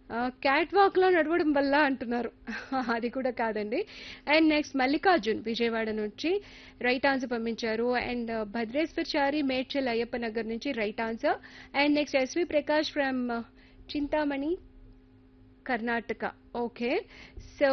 cat వాక్లో నడవడం వల్ల అంటున్నారు అది కూడా కాదండి అండ్ నెక్స్ట్ మల్లికార్జున్ విజయవాడ నుంచి రైట్ ఆన్సర్ పంపించారు అండ్ భద్రేశ్వర్ చారి మేడ్చల్ అయ్యప్ప నగర్ నుంచి right answer and next SV Prakash from Chintamani Karnataka okay so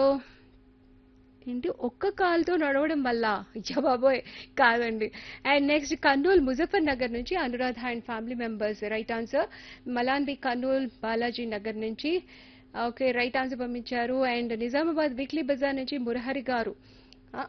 ఏంటి ఒక్క కాలుతో నడవడం వల్ల అయ్యా బాబోయ్ కాదండి అండ్ నెక్స్ట్ కర్నూలు ముజఫర్ నగర్ నుంచి Anuradha and family members right answer Malanbi Kurnool Balaji Nagar నుంచి ఓకే రైట్ ఆన్సర్ పంపించారు అండ్ నిజామాబాద్ వీక్లీ బజార్ నుంచి మురహరి గారు ఆ,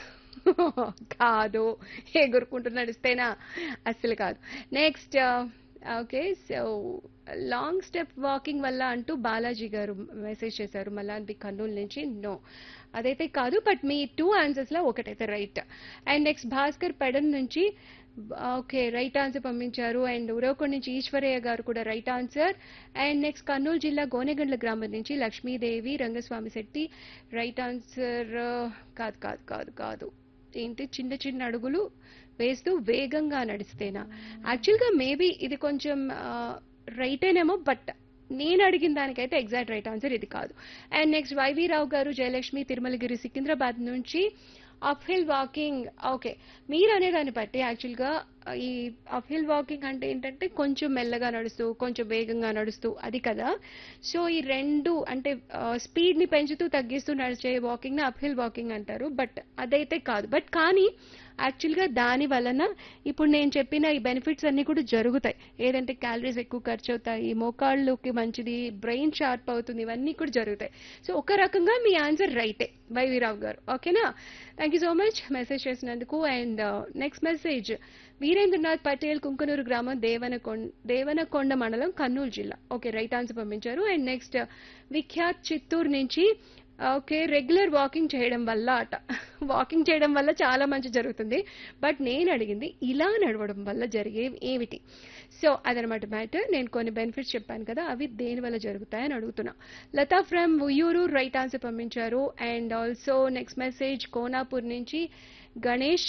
కాదు ఎగురుకుంటూ నడిస్తేనా అస్సలు కాదు next okay so long step walking వల్ల అంటూ బాలాజీ గారు మెసేజ్ చేశారు మలాన్బి కర్నూలు నుంచి నో అదైతే కాదు బట్ మీ టూ ఆన్సర్స్ లో ఒకటైతే right and next Bhaskar Pedana నుంచి ఓకే రైట్ ఆన్సర్ పంపించారు అండ్ ఉరవకొండ నుంచి ఈశ్వరయ్య గారు కూడా right answer and next Kurnool జిల్లా గోనెగండ్ల గ్రామం నుంచి లక్ష్మీదేవి రంగస్వామి శెట్టి రైట్ ఆన్సర్ కాదు కాదు కాదు కాదు ఏంటి చిన్న చిన్న అడుగులు వేస్తూ వేగంగా నడిస్తేనా యాక్చువల్గా మేబీ ఇది కొంచెం రైటేనేమో బట్ నేను అడిగిన దానికైతే ఎగ్జాక్ట్ రైట్ ఆన్సర్ ఇది కాదు అండ్ నెక్స్ట్ వైవి రావు గారు జయలక్ష్మి తిరుమలగిరి సికింద్రాబాద్ నుంచి అప్ హిల్ వాకింగ్ ఓకే మీరు అనేదాన్ని బట్టి యాక్చువల్గా ఈ అప్ హిల్ వాకింగ్ అంటే ఏంటంటే కొంచెం మెల్లగా నడుస్తూ కొంచెం వేగంగా నడుస్తూ అది కదా సో ఈ రెండు అంటే స్పీడ్ ని పెంచుతూ తగ్గిస్తూ నడిచే వాకింగ్ ని అప్ హిల్ వాకింగ్ అంటారు బట్ అదైతే కాదు బట్ కానీ యాక్చువల్గా దాని వలన ఇప్పుడు నేను చెప్పిన ఈ బెనిఫిట్స్ అన్ని కూడా జరుగుతాయి ఏదంటే క్యాలరీస్ ఎక్కువ ఖర్చు అవుతాయి మోకాళ్ళకి మంచిది బ్రెయిన్ షార్ప్ అవుతుంది ఇవన్నీ కూడా జరుగుతాయి సో ఒక రకంగా మీ ఆన్సర్ రైటే వైవీరావు గారు ఓకేనా thank you so much message చేసినందుకు and next message Virendranath Patel Kunkanur గ్రామం దేవనకొండ దేవనకొండ మండలం కర్నూలు జిల్లా ఓకే రైట్ ఆన్సర్ పంపించారు అండ్ నెక్స్ట్ విఖ్యాత్ చిత్తూరు నుంచి ఓకే రెగ్యులర్ వాకింగ్ చేయడం వల్ల అట వాకింగ్ చేయడం వల్ల చాలా మంచి జరుగుతుంది బట్ నేను అడిగింది ఇలా నడవడం వల్ల జరిగే ఏమిటి సో అదనమాట మ్యాటర్ నేను కొన్ని బెనిఫిట్స్ చెప్పాను కదా అవి దేని వల్ల జరుగుతాయని అడుగుతున్నా Lata from Uyyuru right answer పంపించారు and also next message Konapur నుంచి Ganesh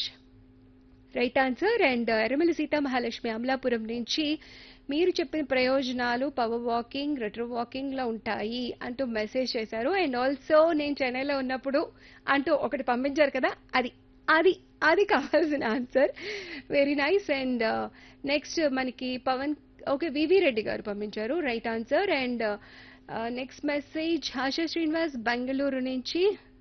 right answer and Erramalli Seethamahalakshmi Amalapuram నుంచి మీరు చెప్పిన ప్రయోజనాలు పవర్ వాకింగ్ రెట్రో వాకింగ్ లో ఉంటాయి అంటూ మెసేజ్ చేశారు అండ్ ఆల్సో నేను చెన్నైలో ఉన్నప్పుడు అంటూ ఒకటి పంపించారు కదా అది అది అది కావాల్సిన answer very nice and next మనకి పవన్ ఓకే వివి రెడ్డి గారు పంపించారు right answer and next message Asha Srinivas Bengaluru నుంచి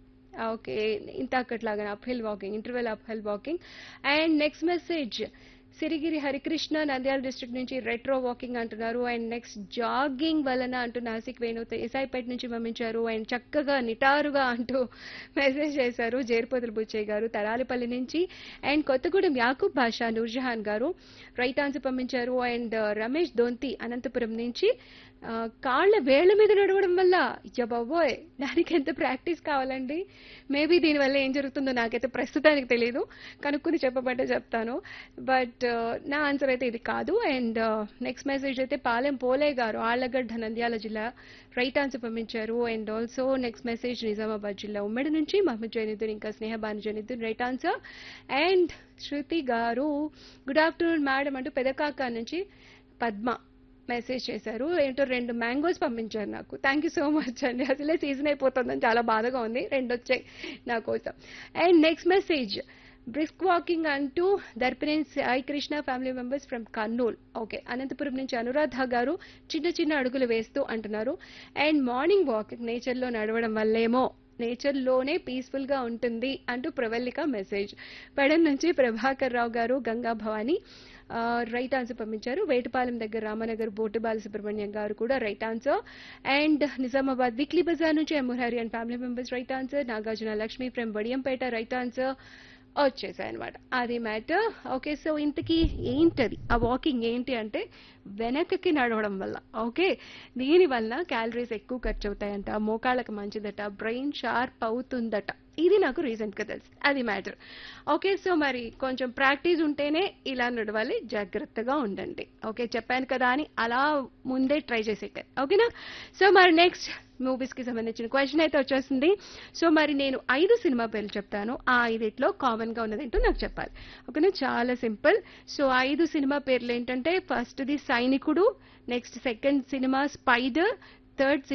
ఓకే ఇంత అక్కట్లాగా uphill walking interval uphill walking and next message Sirigiri Harikrishna Nandyal district నుంచి రెట్రో వాకింగ్ అంటున్నారు అండ్ నెక్స్ట్ జాగింగ్ వలన అంటూ నాసిక్ వేణు ఎస్ఐపేట నుంచి పంపించారు అండ్ చక్కగా నిటారుగా అంటూ మెసేజ్ చేశారు జేర్పోతుల బుచ్చయ్య గారు తరాలిపల్లి నుంచి అండ్ కొత్తగూడెం యాకూబ్ భాషా నూర్జహాన్ గారు రైట్ ఆన్సర్ పంపించారు అండ్ రమేష్ దొంతి అనంతపురం నుంచి ఆ, కాళ్ళ వేళ్ల మీద నడవడం వల్ల ఇచ్చా బాబోయ్ దానికి ఎంత ప్రాక్టీస్ కావాలండి మేబీ దీనివల్ల ఏం జరుగుతుందో నాకైతే ప్రస్తుతానికి తెలియదు కనుక్కుని చెప్పబట్టే చెప్తాను బట్ నా ఆన్సర్ అయితే ఇది కాదు అండ్ నెక్స్ట్ మెసేజ్ అయితే పాలెం పోలే గారు ఆళ్లగడ్డ నంద్యాల జిల్లా రైట్ ఆన్సర్ పంపించారు and also next message Nizamabad జిల్లా ఉమ్మడి నుంచి మహమ్మద్ జైనుద్దీన్ ఇంకా Snehabanu Zainuddin right answer and Shruti గారు గుడ్ ఆఫ్టర్నూన్ మేడం అంటూ పెదకాక నుంచి పద్మ మెసేజ్ చేశారు ఏంటో రెండు మ్యాంగోస్ పంపించారు నాకు థ్యాంక్ యూ సో మచ్ అండి అసలే సీజన్ అయిపోతుందని చాలా బాధగా ఉంది రెండు వచ్చాయి నా కోసం and next message brisk walking అంటూ Darpaneni Sai Krishna family members from Kurnool okay Anantapur నుంచి అనురాధ గారు చిన్న చిన్న అడుగులు వేస్తూ అంటున్నారు అండ్ మార్నింగ్ వాకింగ్ నేచర్లో నడవడం వల్లేమో నేచర్లోనే పీస్ఫుల్ గా ఉంటుంది అంటూ ప్రవల్లిక మెసేజ్ పెడన్ నుంచి ప్రభాకర్ రావు గారు గంగా భవాని ఆ, రైట్ ఆన్సర్ పంపించారు వేటపాలెం దగ్గర రామనగర్ బోటు బాలసుబ్రహ్మణ్యం గారు కూడా right answer and Nizamabad weekly bazaar నుంచి M Murari and family members right answer Nagarjuna Lakshmi from Badiyampet right answer వచ్చేసాయి అనమాట అది మ్యాటర్ ఓకే సో ఇంతకీ ఏంటది ఆ వాకింగ్ ఏంటి అంటే వెనకకి నడవడం వల్ల ఓకే దీని వల్ల క్యాలరీస్ ఎక్కువ ఖర్చు అవుతాయంట మోకాళ్ళకి మంచిదట బ్రెయిన్ షార్ప్ అవుతుందట ఇది నాకు రీసెంట్ గా తెలుసు అది మ్యాటర్ ఓకే సో మరి కొంచెం ప్రాక్టీస్ ఉంటేనే ఇలా నడవాలి జాగ్రత్తగా ఉండండి ఓకే చెప్పాను కదా అని అలా ముందే ట్రై చేసేట ఓకేనా సో మరి నెక్స్ట్ మూవీస్ కి సంబంధించిన క్వశ్చన్ అయితే వచ్చేసింది సో మరి నేను ఐదు సినిమా పేర్లు చెప్తాను ఆ ఐదిట్లో కామన్ గా ఉన్నదేంటో నాకు చెప్పాలి ఓకేనా చాలా సింపుల్ సో ఐదు సినిమా పేర్లు ఏంటంటే first the Sainikudu next second cinema Spider third